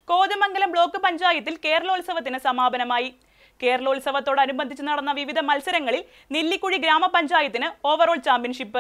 Kothamangalam block പഞ്ചായത്തിൽ കേരളോത്സവത്തിന് സമാപനമായി കേരളോത്സവത്തോടനുബന്ധിച്ച് നടന്ന വിവിധ മത്സരങ്ങളിൽ നെല്ലിക്കുഴി ഗ്രാമപഞ്ചായത്തിന് overall championship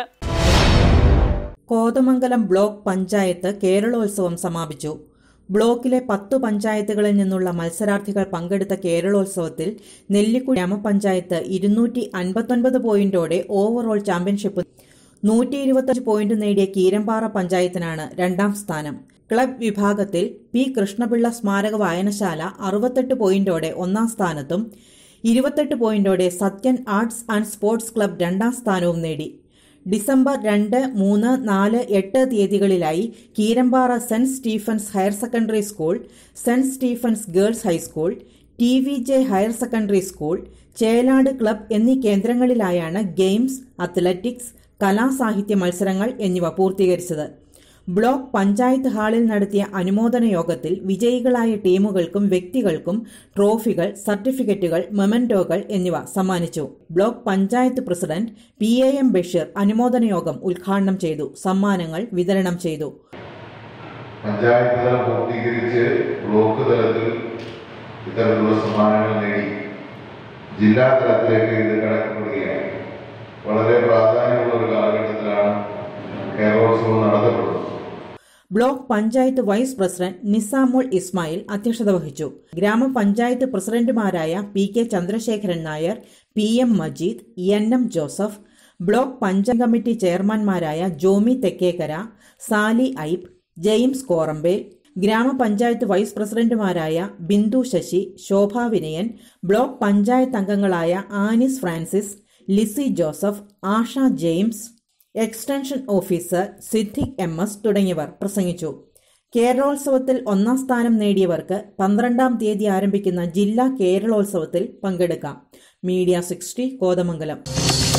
Kothamangalam block panchayat Keralolsavam സമാപിച്ചു ബ്ലോക്കിലെ പത്തു പഞ്ചായത്തുകളിൽ നിന്നുള്ള മത്സരാർത്ഥികൾ പങ്കെടുത്ത കേരളോത്സവത്തിൽ നെല്ലിക്കുഴി ഗ്രാമപഞ്ചായത്ത് ഇരുന്നൂറ്റി അൻപത്തൊൻപത് പോയിന്റോടെ ഓവറോൾ ചാമ്പ്യൻഷിപ്പ് നൂറ്റി ഇരുപത്തഞ്ച് പോയിന്റ് നേടിയ കീരമ്പാറ പഞ്ചായത്തിനാണ് രണ്ടാം സ്ഥാനം ക്ലബ് വിഭാഗത്തിൽ പി കൃഷ്ണപിള്ള സ്മാരക വായനശാല അറുപത്തെട്ട് പോയിന്റോടെ ഒന്നാം സ്ഥാനത്തും ഇരുപത്തെട്ട് പോയിന്റോടെ Sathyan arts and sports club രണ്ടാം സ്ഥാനവും നേടി ഡിസംബർ രണ്ട് മൂന്ന് നാല് എട്ട് തീയതികളിലായി Keerampara saint Stephen's higher secondary school saint Stephen's girls high school T V J higher secondary school Chelad club എന്നീ കേന്ദ്രങ്ങളിലായാണ് ഗെയിംസ് അത്ലറ്റിക്സ് കലാസാഹിത്യ മത്സരങ്ങൾ എന്നിവ പൂർത്തീകരിച്ചത് ബ്ലോക്ക് പഞ്ചായത്ത് ഹാളിൽ നടത്തിയ അനുമോദന യോഗത്തിൽ വിജയികളായ ടീമുകൾക്കും വ്യക്തികൾക്കും ട്രോഫികൾ സർട്ടിഫിക്കറ്റുകൾ മെമന്റോകൾ എന്നിവ സമ്മാനിച്ചു block panchayat president P A M Basheer അനുമോദന യോഗം ഉദ്ഘാടനം ചെയ്തു സമ്മാനങ്ങൾ വിതരണം ചെയ്തു പഞ്ചായത്ത് തലം പൂർത്തീകരിച്ച് ബ്ലോക്ക് തലത്തിൽ ഇത്തരത്തിലുള്ള സമ്മാനങ്ങൾ നേടി ജില്ലാ തലത്തിലേക്ക് ഇത് കടക്കപ്പെടുകയാണ് വളരെ പ്രാധാന്യമുള്ള ഒരു കാലഘട്ടത്തിലാണ് കേരളോത്സവം നടത്തപ്പെടുന്നത് block panchayat vice president Nizamul Ismail അധ്യക്ഷത വഹിച്ചു ഗ്രാമപഞ്ചായത്ത് പ്രസിഡന്റുമാരായ P K Chandrasekharan Nair P M Majeed N M Joseph block panchayat committee ചെയർമാൻമാരായ ജോമി തെക്കേക്കര സാലി ഐബ് ജെയിംസ് കോറമ്പേൽ ഗ്രാമപഞ്ചായത്ത് വൈസ് പ്രസിഡന്റുമാരായ ബിന്ദു ശശി ശോഭ വിനയൻ ബ്ലോക്ക് പഞ്ചായത്ത് അംഗങ്ങളായ Anis Francis Lissy Joseph Asha James extension officer Siddique M S തുടങ്ങിയവർ പ്രസംഗിച്ചു കേരളോത്സവത്തിൽ ഒന്നാം സ്ഥാനം നേടിയവർക്ക് പന്ത്രണ്ടാം തീയതി ആരംഭിക്കുന്ന ജില്ലാ കേരളോത്സവത്തിൽ പങ്കെടുക്കാം മീഡിയ സിക്സ്റ്റി കോതമംഗലം